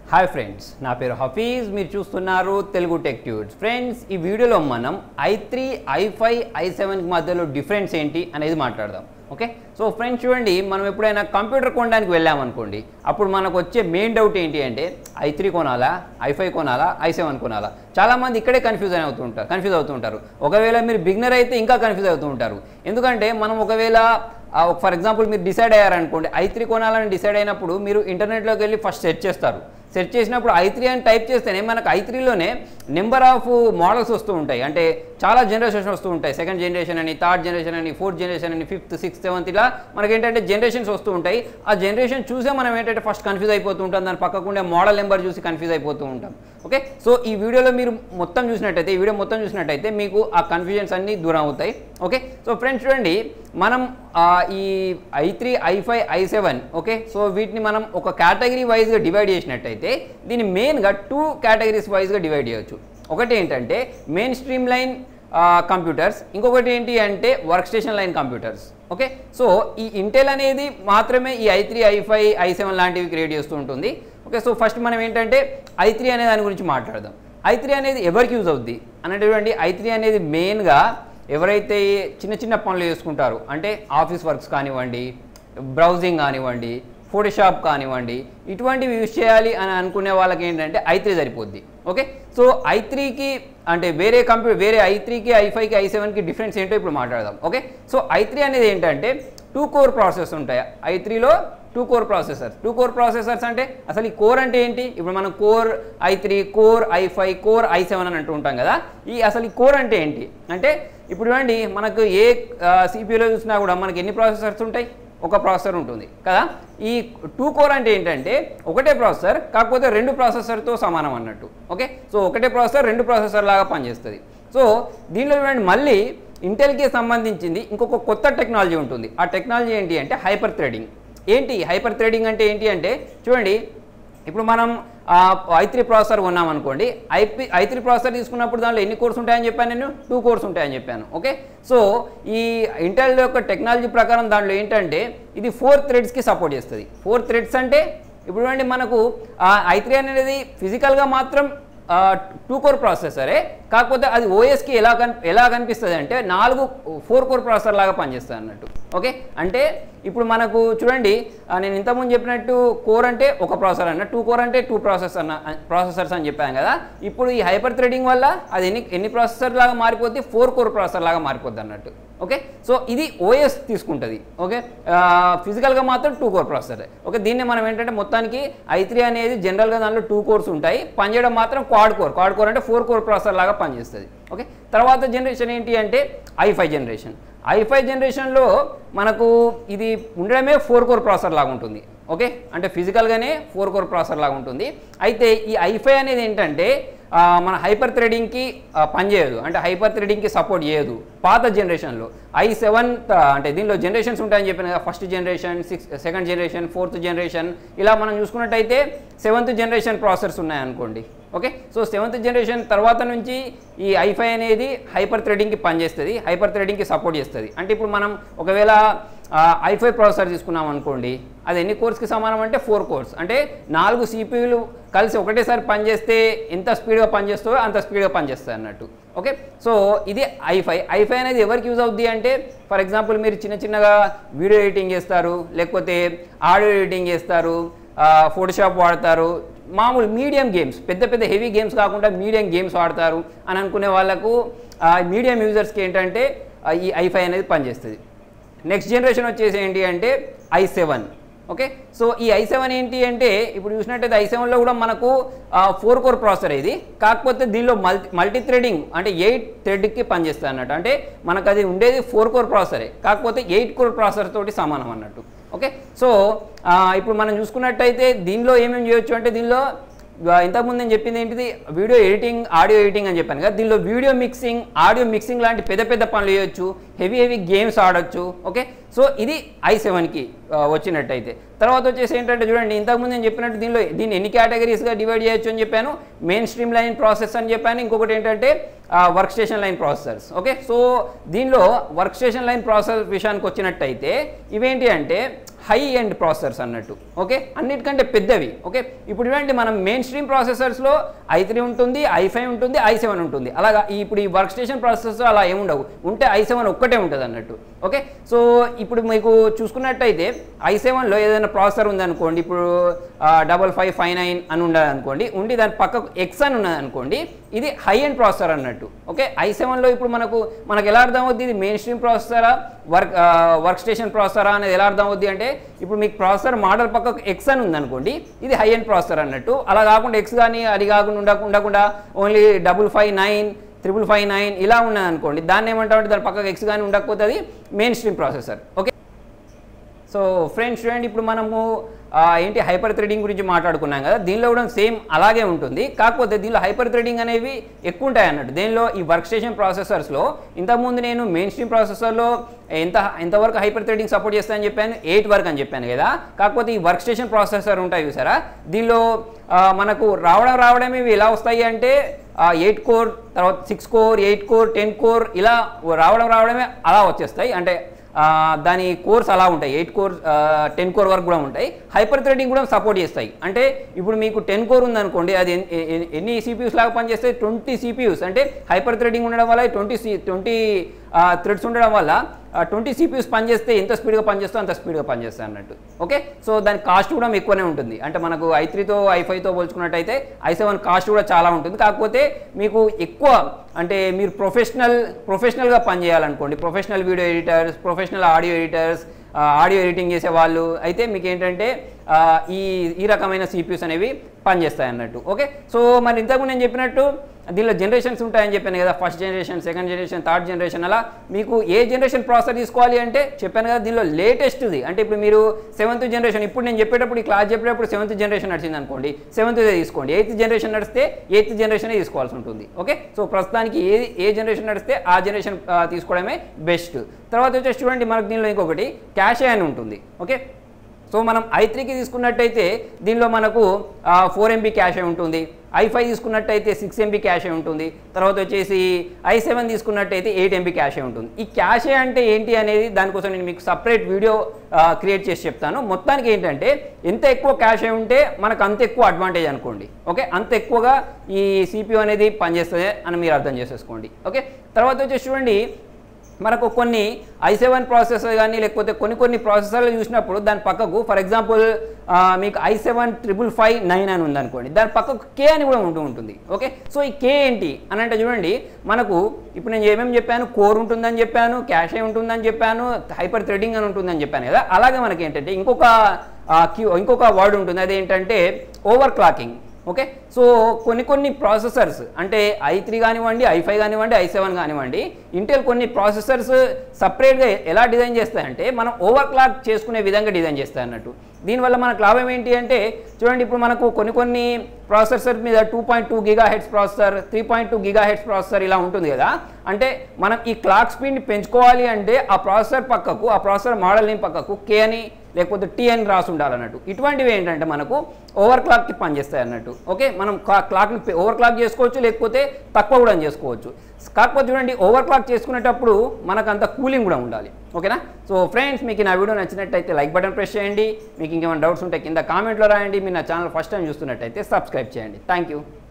hi friends నా పేరు హఫీజ్ మీరు చూస్తున్నారు తెలుగు టెక్ ట్యూడ్స్ ఫ్రెండ్స్ ఈ వీడియోలో మనం I three I five I సెవెన్కి మధ్యలో డిఫరెన్స్ ఏంటి అనేది మాట్లాడదాం ఓకే సో ఫ్రెండ్స్ చూడండి మనం ఎప్పుడైనా కంప్యూటర్ కొనడానికి వెళ్ళామనుకోండి అప్పుడు మనకు వచ్చే మెయిన్ డౌట్ ఏంటి అంటే ఐ త్రీ కొనాలా ఐ ఫైవ్ కొనాలా ఐ సెవెన్ కొనాలా చాలామంది ఇక్కడే కన్ఫ్యూజ్ అవుతూ ఉంటారు కన్ఫ్యూజ్ అవుతూ ఉంటారు ఒకవేళ మీరు బిగినర్ అయితే ఇంకా కన్ఫ్యూజ్ అవుతూ ఉంటారు ఎందుకంటే మనం ఒకవేళ ఫర్ ఎగ్జాంపుల్ మీరు డిసైడ్ అయ్యారనుకోండి ఐ త్రీ కొనాలని డిసైడ్ అయినప్పుడు మీరు ఇంటర్నెట్లోకి వెళ్ళి ఫస్ట్ సెర్చ్ చేస్తారు సెర్చ్ చేసినప్పుడు ఐ త్రీ అని టైప్ చేస్తేనే మనకు ఐ త్రీలోనే నెంబర్ ఆఫ్ మోడల్స్ వస్తూ ఉంటాయి అంటే చాలా జనరేషన్స్ వస్తూ ఉంటాయి సెకండ్ జనరేషన్ అని థర్డ్ జనరేషన్ అని ఫోర్త్ జనరేషన్ అని ఫిఫ్త్ సిక్స్త్ సెవెంత్ ఇలా మనకి ఏంటంటే జనరేషన్స్ వస్తూ ఉంటాయి ఆ జనరేషన్ చూసే మనం ఏంటంటే ఫస్ట్ కన్ఫ్యూజ్ అయిపోతూ ఉంటాం దాని పక్కకుండే మోడల్ నెంబర్ చూసి కన్ఫ్యూజ్ అయిపోతూ ఉంటాం ఓకే సో ఈ వీడియోలో మీరు మొత్తం చూసినట్టయితే ఈ వీడియో మొత్తం చూసినట్టయితే మీకు ఆ కన్ఫ్యూజన్స్ అన్నీ దూరం అవుతాయి ఓకే సో ఫ్రెండ్స్ చూడండి మనం ఆ, ఈ I three I five I seven okay so వీటిని మనం ఒక కేటగిరీ వైజ్గా డివైడ్ చేసినట్టయితే దీన్ని మెయిన్గా టూ కేటగిరీస్ వైజ్గా డివైడ్ చేయొచ్చు ఒకటి ఏంటంటే మెయిన్ స్ట్రీమ్ లైన్ కంప్యూటర్స్ ఇంకొకటి ఏంటి అంటే work station line computers okay so ఈ ఇంటెల్ అనేది మాత్రమే ఈ I three I five I seven లాంటివి క్రియేట్ చేస్తూ ఉంటుంది ఓకే సో ఫస్ట్ మనం ఏంటంటే ఐ త్రీ అనే దాని గురించి మాట్లాడదాం ఐ త్రీ అనేది ఎవరికి యూజ్ అవుద్ది అన్నటువంటి ఐ త్రీ అనేది మెయిన్గా ఎవరైతే చిన్న చిన్న పనులు చేసుకుంటారో అంటే ఆఫీస్ వర్క్స్ కానివ్వండి బ్రౌజింగ్ కానివ్వండి ఫోటోషాప్ కానివ్వండి ఇటువంటివి యూజ్ చేయాలి అని అనుకునే వాళ్ళకి ఏంటంటే ఐ త్రీ సరిపోద్ది ఓకే సో ఐ త్రీకి అంటే వేరే కంప్యూటర్ వేరే ఐ త్రీకి ఐ ఫైవ్కి ఐ సెవెన్కి డిఫరెన్స్ ఏంటో ఇప్పుడు మాట్లాడదాం ఓకే సో ఐ త్రీ అనేది ఏంటంటే టూ కోర్ ప్రాసెస్ ఉంటాయి ఐ త్రీలో two core processors two core processors అంటే అసలు ఈ కోర్ అంటే ఏంటి ఇప్పుడు మనం core I three core I five core I seven అని అంటూ ఉంటాం కదా ఈ అసలు ఈ కోర్ అంటే ఏంటి అంటే ఇప్పుడు చూడండి మనకు ఏ సిపియూలో చూసినా కూడా మనకి ఎన్ని ప్రాసెసర్స్ ఉంటాయి ఒక ప్రాసెసర్ ఉంటుంది కదా ఈ టూ కోర్ అంటే ఏంటంటే ఒకటే ప్రాసెసర్ కాకపోతే రెండు ప్రాసెసర్తో సమానం అన్నట్టు ఓకే సో ఒకటే ప్రాసెసర్ రెండు ప్రాసెసర్ లాగా పనిచేస్తుంది సో దీనిలో చూడండి మళ్ళీ ఇంటెల్కి సంబంధించింది ఇంకొక కొత్త టెక్నాలజీ ఉంటుంది ఆ టెక్నాలజీ ఏంటి అంటే హైపర్ థ్రెడింగ్ ఏంటి హైపర్ థ్రెడింగ్ అంటే ఏంటి అంటే చూడండి ఇప్పుడు మనం ఐ త్రీ ప్రాసెసర్ కొన్నాం అనుకోండి ఐపీ ఐ త్రీ ప్రాసెసర్ తీసుకున్నప్పుడు దాంట్లో ఎన్ని కోర్స్ ఉంటాయని చెప్పాను నేను టూ కోర్స్ ఉంటాయని చెప్పాను ఓకే సో ఈ ఇంటెల్ యొక్క టెక్నాలజీ ప్రకారం దాంట్లో ఏంటంటే ఇది ఫోర్ థ్రెడ్స్కి సపోర్ట్ చేస్తుంది ఫోర్ థ్రెడ్స్ అంటే ఇప్పుడు చూడండి మనకు ఐ త్రీ అనేది ఫిజికల్గా మాత్రం టూ కోర్ ప్రాసెసరే కాకపోతే అది ఓఎస్కి ఎలా కన్ ఎలా కనిపిస్తుంది అంటే నాలుగు ఫోర్ కోర్ ప్రాసెసర్ లాగా పనిచేస్తుంది అన్నట్టు ఓకే అంటే ఇప్పుడు మనకు చూడండి ఆ, నేను ఇంతకుముందు చెప్పినట్టు కోర్ అంటే ఒక ప్రాసెసర్ అన్న టూ కోర్ అంటే టూ ప్రాసెస్ అన్న ప్రాసెసర్స్ అని చెప్పాను కదా ఇప్పుడు ఈ హైపర్ థ్రెడింగ్ వల్ల అది ఎన్ని ఎన్ని ప్రాసెసర్ లాగా మారిపోద్ది ఫోర్ కోర్ ప్రాసెసర్ లాగా మారిపోద్ది అన్నట్టు ఓకే సో ఇది ఓఎస్ తీసుకుంటుంది ఓకే ఫిజికల్గా మాత్రం టూ కోర్ ప్రాసెసర్ ఓకే దీన్ని మనం ఏంటంటే మొత్తానికి ఐ త్రీ అనేది జనరల్గా దాంట్లో టూ కోర్స్ ఉంటాయి పనిచేయడం మాత్రం క్వాడ్ కోర్ క్వాడ్ కోర్ అంటే ఫోర్ కోర్ ప్రాసెసర్ లాగా పనిచేస్తుంది ఓకే తర్వాత జనరేషన్ ఏంటి అంటే I five generation I five జనరేషన్లో మనకు ఇది ఉండడమే ఫోర్ కోర్ ప్రాసెసర్ లాగా ఉంటుంది ఓకే అంటే ఫిజికల్గానే ఫోర్ కోర్ ప్రాసెసర్ లాగా ఉంటుంది అయితే ఈ ఐ ఫైవ్ అనేది ఏంటంటే ఆ, మన హైపర్ థ్రెడింగ్కి ఆ, పనిచేయదు అంటే హైపర్ థ్రెడింగ్కి సపోర్ట్ చేయదు పాత జనరేషన్లో ఐ సెవెన్ అంటే దీనిలో జనరేషన్స్ ఉంటాయని చెప్పిన కదా first generation six second generation fourth generation ఇలా మనం చూసుకున్నట్టయితే సెవెంత్ జనరేషన్ ప్రాసెసర్స్ ఉన్నాయనుకోండి ఓకే సో సెవెంత్ జనరేషన్ తర్వాత నుంచి ఈ ఐఫై అనేది హైపర్ థ్రెడింగ్కి పనిచేస్తుంది హైపర్ థ్రెడింగ్కి సపోర్ట్ చేస్తుంది అంటే ఇప్పుడు మనం ఒకవేళ ఐఫై ప్రాసెసర్ తీసుకున్నాం అనుకోండి అది ఎన్ని కోర్స్కి సమానం అంటే ఫోర్ కోర్స్ అంటే నాలుగు సిపియూలు కలిసి ఒకటేసారి పనిచేస్తే ఎంత స్పీడ్గా పనిచేస్తుందో అంత స్పీడ్గా పనిచేస్తుంది అన్నట్టు ఓకే సో ఇది ఐఫై ఐఫై అనేది ఎవరికి యూజ్ అవుద్ది అంటే ఫర్ ఎగ్జాంపుల్ మీరు చిన్న చిన్నగా వీడియో ఎడిటింగ్ చేస్తారు లేకపోతే ఆడియో ఎడిటింగ్ చేస్తారు ఫోటోషాప్ వాడతారు మామూలు మీడియం గేమ్స్ పెద్ద పెద్ద హెవీ గేమ్స్ కాకుండా మీడియం గేమ్స్ ఆడతారు అని అనుకునే వాళ్ళకు మీడియం యూజర్స్కి ఏంటంటే ఆ, ఈ ఐఫై అనేది పనిచేస్తుంది నెక్స్ట్ జనరేషన్ వచ్చేసి ఏంటి అంటే ఐ సెవెన్ ఓకే సో ఈ ఐ సెవెన్ ఏంటి అంటే ఇప్పుడు చూసినట్టయితే ఐ సెవెన్లో కూడా మనకు ఫోర్ కోర్ ప్రాసెసర్ ఇది కాకపోతే దీనిలో మల్టీ మల్టీ థ్రెడింగ్ అంటే ఎయిట్ థ్రెడ్కి పనిచేస్తుంది అన్నట్టు అంటే మనకు అది ఉండేది ఫోర్ కోర్ ప్రాసెసరే కాకపోతే ఎయిట్ కోర్ ప్రాసెసర్ తోటి సమానం అన్నట్టు ఓకే సో ఆ, ఇప్పుడు మనం చూసుకున్నట్టయితే దీనిలో ఏమేమి చేయొచ్చు అంటే దీనిలో ఆ, ఇంతకుముందు నేను చెప్పింది ఏంటిది వీడియో ఎడిటింగ్ ఆడియో ఎడిటింగ్ అని చెప్పాను కదా దీనిలో వీడియో మిక్సింగ్ ఆడియో మిక్సింగ్ లాంటి పెద్ద పెద్ద పనులు చేయొచ్చు హెవీ హెవీ గేమ్స్ ఆడొచ్చు ఓకే సో ఇది ఐ సెవెన్కి వచ్చినట్టయితే తర్వాత వచ్చేసి ఏంటంటే చూడండి ఇంతకుముందు నేను చెప్పినట్టు దీనిలో దీన్ని ఎన్ని కేటగిరీస్గా డివైడ్ చేయొచ్చు అని చెప్పాను మెయిన్ స్ట్రీమ్ లైన్ ప్రాసెస్ అని చెప్పాను ఇంకొకటి ఏంటంటే work station line processors okay so దీనిలో వర్క్ స్టేషన్ లైన్ ప్రాసెస్ విషయానికి వచ్చినట్టయితే ఇవేంటి అంటే హై ఎండ్ ప్రాసెసర్స్ అన్నట్టు ఓకే అన్నిటికంటే పెద్దవి ఓకే ఇప్పుడు చూడండి మనం మెయిన్ స్ట్రీమ్ ప్రాసెసర్స్లో ఐ త్రీ ఉంటుంది ఐ ఫైవ్ ఉంటుంది ఐ సెవెన్ ఉంటుంది అలాగా ఈ- ఇప్పుడు ఈ వర్క్ స్టేషన్ ప్రాసెసర్ అలా ఏముండవు ఉంటే ఐ సెవెన్ ఒక్కటే ఉంటుంది అన్నట్టు ఓకే సో ఇప్పుడు మీకు చూసుకున్నట్టయితే ఐ సెవెన్లో ఏదైనా ప్రాసెసర్ ఉందనుకోండి ఇప్పుడు డబల్ ఫైవ్ ఫైవ్ నైన్ అని ఉండదు అనుకోండి ఉండి దాని పక్కకు ఎక్స్ అని ఉన్నది అనుకోండి ఇది హై ఎండ్ ప్రాసెసర్ అన్నట్టు ఓకే ఐ సెవెన్లో ఇప్పుడు మనకు మనకు ఎలా అర్థం అవుద్ది ఇది మెయిన్ స్ట్రీమ్ ప్రాసెసరా వర్క్ వర్క్ స్టేషన్ ప్రాసెసరా అనేది ఎలా అర్థం అవుద్ది అంటే ఇప్పుడు మీకు ప్రాసెసర్ మోడల్ పక్కకు ఎక్స్ అని ఉందనుకోండి ఇది హై ఎండ్ ప్రాసెసర్ అన్నట్టు అలా కాకుండా ఎక్స్ కానీ అది కాకుండా ఉండక- ఉండకుండా only double five nine triple five nine ఇలా ఉన్నది అనుకోండి దాన్ని ఏమంటామంటే దాని పక్కకు ఎక్స్ కానీ ఉండకపోతే అది main stream processor okay so friends చూడండి ఇప్పుడు మనము ఆ, ఏంటి హైపర్ థ్రెడింగ్ గురించి మాట్లాడుకున్నాం కదా దీనిలో కూడా సేమ్ అలాగే ఉంటుంది కాకపోతే దీనిలో హైపర్ థ్రెడింగ్ అనేవి ఎక్కువ ఉంటాయి అన్నట్టు దీనిలో ఈ వర్క్ స్టేషన్ ప్రాసెసర్స్లో ఇంతకుముందు నేను మెయిన్ స్ట్రీమ్ ప్రాసెసర్లో ఎంత ఎంతవరకు హైపర్ థ్రెడింగ్ సపోర్ట్ చేస్తానని చెప్పాను ఎయిట్ వరకు అని చెప్పాను కదా కాకపోతే ఈ వర్క్ స్టేషన్ ప్రాసెసర్ ఉంటాయి చూసారా దీనిలో ఆ, మనకు రావడం రావడమే ఇవి ఎలా వస్తాయి అంటే ఎయిట్ కోర్ తర్వాత six core eight core ten core ఇలా రావడం రావడమే అలా వచ్చేస్తాయి అంటే ఆ, దాని కోర్స్ అలా ఉంటాయి ఎయిట్ కోర్ టెన్ కోర్ వరకు కూడా ఉంటాయి హైపర్ థ్రెడింగ్ కూడా సపోర్ట్ చేస్తాయి అంటే ఇప్పుడు మీకు టెన్ కోర్ ఉందనుకోండి అది ఎన్- ఎ- ఎ- ఎన్ని సిపియూస్ లాగా పనిచేస్తాయి ట్వంటీ సిపియూస్ అంటే హైపర్ థ్రెడింగ్ ఉండడం వల్ల ట్వంటీ సి ట్వంటీ థ్రెడ్స్ ఉండడం వల్ల ట్వంటీ సిపియూస్ పనిచేస్తే ఎంత స్పీడ్గా పనిచేస్తో అంత స్పీడ్గా పనిచేస్తాయి అన్నట్టు ఓకే సో దాని కాస్ట్ కూడా ఎక్కువనే ఉంటుంది అంటే మనకు ఐ త్రీతో ఐ ఫైవ్తో పోల్చుకున్నట్టయితే ఐ సెవెన్ కాస్ట్ కూడా చాలా ఉంటుంది కాకపోతే మీకు ఎక్కువ అంటే మీరు ప్రొఫెషనల్ ప్రొఫెషనల్గా పనిచేయాలనుకోండి professional video editors professional audio editors audio editing చేసే వాళ్ళు అయితే మీకు ఏంటంటే ఆ, ఈ ఈ రకమైన సిపియూస్ అనేవి పనిచేస్తాయి అన్నట్టు ఓకే సో మరి ఇంతకుముందు నేను చెప్పినట్టు దీనిలో జనరేషన్స్ ఉంటాయని చెప్పాను కదా first generation second generation third generation అలా మీకు ఏ జనరేషన్ ప్రాసెసర్ తీసుకోవాలి అంటే చెప్పాను కదా దీనిలో లేటెస్ట్ది అంటే ఇప్పుడు మీరు సెవెంత్ జనరేషన్ ఇప్పుడు నేను చెప్పేటప్పుడు ఈ క్లాస్ చెప్పేటప్పుడు సెవెంత్ జనరేషన్ నడిచింది అనుకోండి సెవెంత్ తీసుకోండి ఎయిత్ జనరేషన్ నడిస్తే ఎయిత్ జనరేషన్ తీసుకోవాల్సి ఉంటుంది ఓకే సో ప్రస్తుతానికి ఏ ఏ జనరేషన్ నడిస్తే ఆ జనరేషన్ తీసుకోవడమే బెస్ట్ తర్వాత వచ్చేసి చూడండి మనకు దీనిలో ఇంకొకటి క్యాషే అని ఉంటుంది ఓకే సో మనం ఐ త్రీకి తీసుకున్నట్టయితే దీనిలో మనకు ఫోర్ ఎంబీ క్యాషే ఉంటుంది ఐ ఫైవ్ తీసుకున్నట్టయితే సిక్స్ ఎంబీ క్యాషే ఉంటుంది తర్వాత వచ్చేసి ఐ సెవెన్ తీసుకున్నట్టయితే ఎయిట్ ఎంబీ క్యాషే ఉంటుంది ఈ క్యాషే అంటే ఏంటి అనేది దానికోసం నేను మీకు సపరేట్ వీడియో క్రియేట్ చేసి చెప్తాను మొత్తానికి ఏంటంటే ఎంత ఎక్కువ క్యాషే ఉంటే మనకు అంత ఎక్కువ అడ్వాంటేజ్ అనుకోండి ఓకే అంత ఎక్కువగా ఈ సిపియు అనేది పనిచేస్తుంది అని మీరు అర్థం చేసేసుకోండి ఓకే తర్వాత వచ్చేసి చూడండి మనకు కొన్ని ఐ సెవెన్ ప్రాసెసర్ కానీ లేకపోతే కొన్ని కొన్ని ప్రాసెసర్లు చూసినప్పుడు దాని పక్కకు ఫర్ ఎగ్జాంపుల్ మీకు I seven triple five nine అని ఉందనుకోండి దాని పక్కకు కే అని కూడా ఉంటూ ఉంటుంది ఓకే సో ఈ కే ఏంటి అని అంటే చూడండి మనకు ఇప్పుడు నేను ఏమేమి చెప్పాను కోర్ ఉంటుందని చెప్పాను క్యాషే ఉంటుందని చెప్పాను హైపర్ థ్రెడింగ్ అని ఉంటుందని చెప్పాను కదా అలాగే మనకి ఏంటంటే ఇంకొక ఆ, క్యూ ఇంకొక వర్డ్ ఉంటుంది అదేంటంటే ఓవర్ క్లాకింగ్ ఓకే సో కొన్ని కొన్ని ప్రాసెసర్స్ అంటే ఐ త్రీ కానివ్వండి ఐ ఫైవ్ కానివ్వండి ఐ సెవెన్ కానివ్వండి ఇంటెల్ కొన్ని ప్రాసెసర్స్ సపరేట్గా ఎలా డిజైన్ చేస్తాయంటే మనం ఓవర్ క్లాక్ చేసుకునే విధంగా డిజైన్ చేస్తాయి అన్నట్టు దీనివల్ల మనకు లాభం ఏంటి అంటే చూడండి ఇప్పుడు మనకు కొన్ని కొన్ని ప్రాసెసర్ మీద two point two gigahertz processor three point two gigahertz processor ఇలా ఉంటుంది కదా అంటే మనం ఈ క్లాక్ స్పీడ్ని పెంచుకోవాలి అంటే ఆ ప్రాసెసర్ పక్కకు ఆ ప్రాసెసర్ మోడల్ నేమ్ పక్కకు కే అని లేకపోతే టీ అని రాసి ఉండాలన్నట్టు ఇటువంటివి ఏంటంటే మనకు ఓవర్ క్లాక్కి పనిచేస్తాయి అన్నట్టు ఓకే మనం క్లా- క్లాక్ని పె- ఓవర్ క్లాక్ చేసుకోవచ్చు లేకపోతే తక్కువ కూడా చేసుకోవచ్చు కాకపోతే చూడండి ఓవర్ క్లాక్ చేసుకునేటప్పుడు మనకు అంత కూలింగ్ కూడా ఉండాలి ఓకేనా సో ఫ్రెండ్స్ మీకు నా వీడియో నచ్చినట్టయితే లైక్ బటన్ ప్రెస్ చేయండి మీకు ఇంకేమైనా డౌట్స్ ఉంటే కింద కామెంట్లో రాయండి మీరు నా ఛానల్ ఫస్ట్ టైం చూస్తున్నట్టయితే సబ్స్క్రైబ్ చేయండి థ్యాంక్ యూ